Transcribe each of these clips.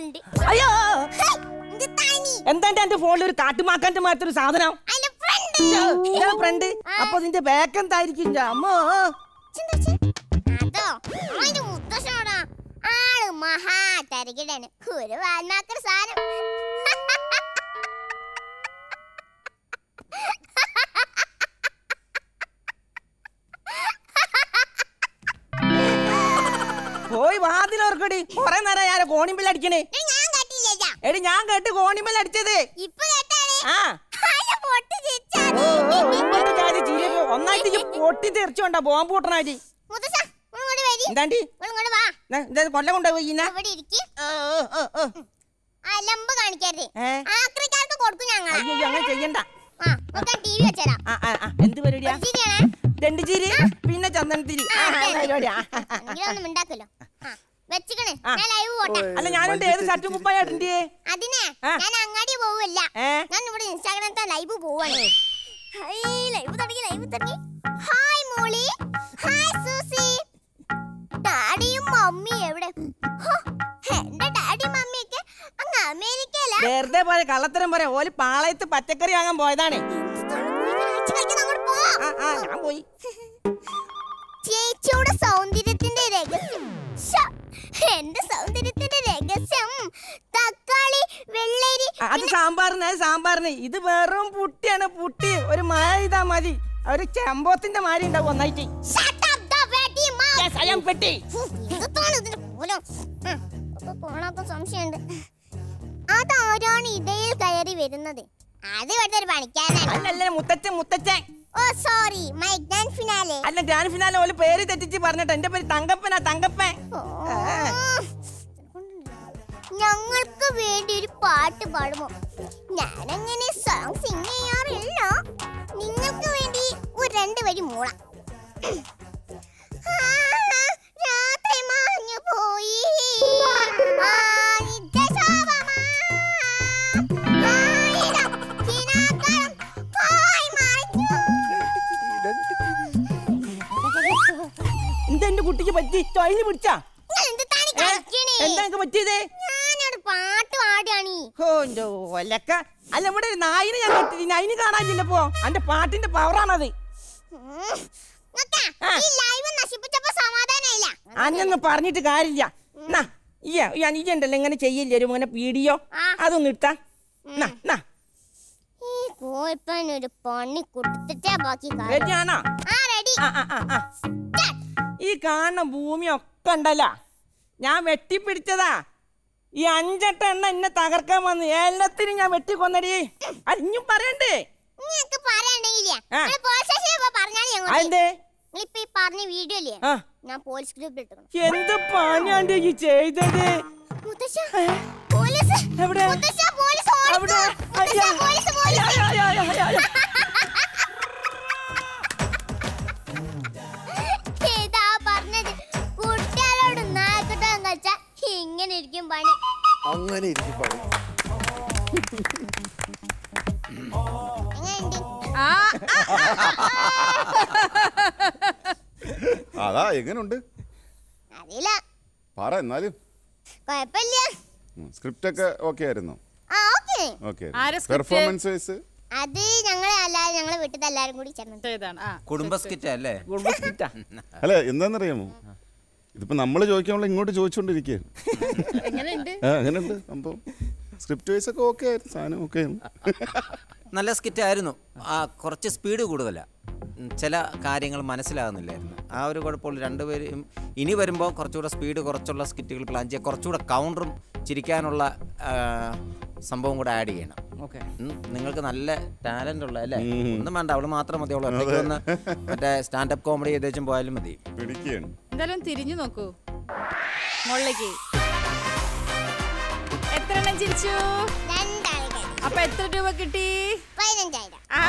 ഫോണിലുണ്ട് അയ്യോ ഇത് തനി എന്താ എന്റെ ഫോണിൽ ഒരു കാട്ടുമാക്കാന്റെ മാത്തൊരു സാധനം അതിന്റെ ഫ്രണ്ട് ഫ്രണ്ട് അപ്പൊ നിന്റെ ബാക്ക് എന്തായിരിക്കും ഇന്റെ അമ്മോ അതോ അതിന്റെ മുത്തശ്ശനോടാ ആള് മഹാ തരകിടാണ് ഒരു വാൽമാക്കർ സാധനം പോയി വാതിലോർക്കടി കൊറേ നേരം ഞാൻ കോണിമ്പിൽ അടിക്കണേ ഇത് ഞാൻ കേട്ടില്ല എടി ഞാൻ കേട്ട് കോണിമ്പിൽ അടിച്ചത് ഇപ്പൊ കേട്ടാണ് ആ അതിന്റെ പൊട്ടി ചിരിച്ചാണ്. ഓ, ഓ, ഇങ്ങോട്ട് ജാതി ചിരിയൊക്കെ ഒന്നായിട്ട് ഇജ്ജ് പൊട്ടി തെറിച്ചോണ്ടാ ബോംബ് പൊട്ടണാജി മുത്തശ്ശ ഇങ്ങോട്ട് വരി എന്താണ്ടി ഇങ്ങോട്ട് വാ എന്താ കൊല്ലം കൊണ്ടുപോയി ഇന്ന ഇവിടെ ഇരിക്ക് ഓ, ഓ, ഓ, ഓ. അലമ്പ് കാണിക്കരുത് ഏ? ആക്രിക്കാർക്ക് കൊടുക്കും ഞങ്ങൾ അയ്യോ അയ്യോ, അങ്ങനെ ചെയ്യണ്ട ആ നമുക്ക് ടി വി വെച്ചരാം ആ ആ ആ, എന്ത് പരിപാടിയാ ശരിയാണേ തെണ്ടിച്ചിരി പിന്നെ ചന്ദനത്തിരി ആ, ആ, പരിപാടിയാ ആ, ആ, ആ. എങ്കിലൊന്നും ഉണ്ടാക്കല്ലോ ആ വെച്ചിക്കണ് ആ. ഞാൻ ലൈവ് പോട്ടെ അല്ല ഞാനുണ്ട് ഏത് ഷർട്ടും കുപ്പായിട്ടുണ്ട് അതിനെ ആ. ഞാൻ അങ്ങാടി പോവല്ല ഏ? ഞാൻ ഇവിടെ ഇൻസ്റ്റാഗ്രാമത്തെ ലൈവ് പോവാണ് ലൈവ് തുടങ്ങി ലൈവ് തുടങ്ങി ഹായ് മോളി ഹായ് സൂസി ഡാഡിയും മമ്മി എവിടെ ഹോ, എന്റെ ഡാഡി മമ്മിയൊക്കെ അങ്ങ് അമേരിക്കയിലാ വെറുതെ പോലെ കള്ളത്തരം പോലെ ഓല് പാളയത്ത് പച്ചക്കറി വാങ്ങാൻ പോയതാണ് ഇച്ചിരി കഴിക്കാൻ അങ്ങോട്ട് പോ. ആ ആ ഞാൻ പോയി ചേച്ചിയുടെ സൗന്ദര്യത്തിന്റെ രഹസ്യം ശ്ശ, എന്റെ സൗന്ദര്യത്തിന്റെ രഹസ്യം തക്കാളി വെള്ളരി ആ, അത് സാമ്പാറിന് അത് സാമ്പാറിന് ഇത് വെറും പുട്ടിയാണ് പുട്ടി ഒരു മഴ ഇതാ മതി ഒരു ചെമ്പോത്തിന്റെ മാരി ഉണ്ടാവും ഒന്നായിട്ട് Shut up the bloody mouth. Yes, I am petty. ഫു, ഇതെന്താണ് ഇതിന്റെ കോലം? ഉം, ഇപ്പൊ പോണാത്ത സംശയമുണ്ട് അതാരാണ് ഇടയിൽ കയറി വരുന്നത് അത് ഇവിടുത്തെ ഒരു പണിക്കാരനാണ് അല്ലല്ല മുത്തച്ഛൻ മുത്തച്ഛൻ oh sorry my grand finale അല്ല ഗ്രാൻഡ് ഫിനാലെ ഓല് പേര് തെറ്റിച്ച് പറഞ്ഞിട്ട് എന്റെ പേര് തങ്കപ്പനാ തങ്കപ്പൻ ഞങ്ങൾക്ക് വേണ്ടി ഒരു പാട്ട് പാടുമോ ഞാനങ്ങനെ സോങ് സിംഗ് ചെയ്യാറില്ല നിങ്ങൾക്ക് വേണ്ടി ഒരു രണ്ട് വരി മൂളാം ആ, രാത്രി മാഞ്ഞു പോയി ആ, നിത്യശോഭമാ. ആയിരം കിനാക്കളും പോയി മറഞ്ഞു. എന്താ എന്റെ കുട്ടിക്ക് പറ്റി തൊഴില് പിടിച്ചാ നിങ്ങൾ എന്താണ് ഏ? കളിക്കണേ? എന്താ എനിക്ക് പറ്റിയത് ഞാനൊരു പാട്ട് പാടുകയാണ് ഓ എന്റെ ഒലക്ക അല്ല ഇവിടെ ഒരു നായിനെ ഞാൻ കെട്ടി അതിന് കാണാനില്ലപ്പോ അന്റെ പാട്ടിന്റെ പവറാണത് ഉം. നോക്കാ, ആ. ഈ ലൈവ് നശിപ്പിച്ചപ്പോ സമാധാനായില്ല അന്നൊന്നും പറഞ്ഞിട്ട് കാര്യമില്ല നാ ഈ ഈ ഉണ്ടല്ലോ ഇങ്ങനെ ചെയ്യില്ലേ ഒരു ഇങ്ങനെ പീടിയോ ആ. അതൊന്നും ഇട്ടാ നാ നാ ഈ കോയപ്പൻ ഒരു പണി കൊടുത്തിട്ടേ ബാക്കി കാര്യം. റെഡിയാണോ ആ റെഡി ആ ആ ആ ആ ഈ കാണുന്ന ഭൂമിയൊക്കെ ഉണ്ടല്ലോ ഞാൻ വെട്ടിപ്പിടിച്ചതാ ഈ അഞ്ചെട്ട് എണ്ണ എന്നെ തകർക്കാൻ വന്ന് എല്ലാത്തിനും ഞാൻ വെട്ടിക്കൊന്നടി അത് ഇഞ്ഞും പറയണ്ടേ നിങ്ങൾക്ക് പറയണ്ടെങ്കിലേ ആ. നിങ്ങൾ പോലീസ് സ്റ്റേഷനിൽ പോയി പറഞ്ഞാൽ ഞങ്ങൾ അതെന്തേ നിങ്ങളിപ്പോ ഈ പറഞ്ഞ വീഡിയോ ഇല്ലേ ആ ഞാൻ പോലീസ് ഗ്രൂപ്പിൽ ഇട്ടിക്കണം എന്ത് പണിയാണ്ട് ഈ ചെയ്തത് മുത്തശ്ശ പോലീസ് എവിടെ? മുത്തശ്ശ പോലീസ് ഓടിക്കോ. അവിടെ മുത്തശ്ശ, അയ്യ. പോലീസ് അയ്യ, പോലീസ് അയ്യ, അയ്യ, അയ്യ, അയ്യ. ഇതാ പറഞ്ഞത് കുട്ടികളോട് നായക്കട്ടം കളിച്ചാ ഇങ്ങനെ ഇരിക്കും പണി അങ്ങനെ ഇരിക്കും പണി എങ്ങനെയുണ്ട് ആ അതാ എങ്ങനുണ്ട് അറിയില്ല പറ എന്നാലും കുഴപ്പമില്ല സ്ക്രിപ്റ്റ് ഒക്കെ ഓക്കെ ആയിരുന്നു ആ ഓക്കെ ഓക്കെ ആരാ script? പെർഫോമൻസ് വൈസ് അത് ഞങ്ങളെ അല്ലാതെ ഞങ്ങളെ വീട്ടിൽ എല്ലാരും കൂടി ചേർന്നത് ഇതാണ് ആ കുടുംബ സ്കിറ്റ് അല്ലേ ഗുഡ് ബിസ്കിറ്റാ. അല്ല എന്താണെന്നറിയാമോ ഇതിപ്പോ നമ്മൾ ചോദിക്കാനുള്ള ഇങ്ങോട്ട് ചോദിച്ചുകൊണ്ടിരിക്കുകയാണ് എങ്ങനെയുണ്ട് ആ അങ്ങനെയുണ്ട് സംഭവം സ്ക്രിപ്റ്റ് വൈസ് ഒക്കെ ഓക്കെ ആയിരുന്നു സാധനം ഓക്കെ ആയിരുന്നു നല്ല സ്കിറ്റ് ആയിരുന്നു ആ കുറച്ച് സ്പീഡ് കൂടുതലാണ് ചില കാര്യങ്ങൾ മനസ്സിലാകുന്നില്ലായിരുന്നു ആ ഒരു കുഴപ്പമുള്ളൂ രണ്ടുപേരും ഇനി വരുമ്പോൾ കുറച്ചുകൂടെ സ്പീഡ് കുറച്ചുള്ള സ്കിറ്റുകൾ പ്ലാൻ ചെയ്യുക കുറച്ചുകൂടെ കൗണ്ടറും ചിരിക്കാനുള്ള ആ, സംഭവം കൂടെ ആഡ് ചെയ്യണം ഓക്കെ ഉം, നിങ്ങൾക്ക് നല്ല ടാലന്റ് ഉള്ള അല്ലേ ഉം. ഒന്നും വേണ്ട അവള് മാത്രം മതി അവള് ഒറ്റയ്ക്ക് വന്ന് മറ്റേ സ്റ്റാൻഡപ്പ് കോമഡി ഏകദേശം പോയാലും മതി പിടിക്കുകയാണ് എന്തായാലും തിരിഞ്ഞു നോക്കൂ മുകളിലേക്ക് എത്ര എണ്ണം ചിരിച്ചു രണ്ടാളുകൾ അപ്പൊ എത്ര രൂപ കിട്ടി പതിനഞ്ചായിരം ആ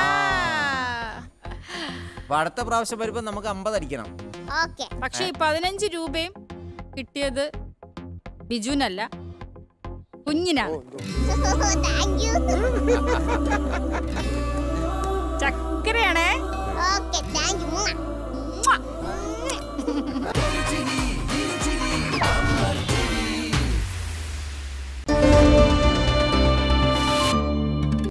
അപ്പൊ അടുത്ത പ്രാവശ്യം വരുമ്പോൾ നമുക്ക് അമ്പത് അടിക്കണം ഓക്കെ പക്ഷെ ഈ പതിനഞ്ച് രൂപയും കിട്ടിയത് ബിജുവിനല്ല കുഞ്ഞിനാണ് താങ്ക് യു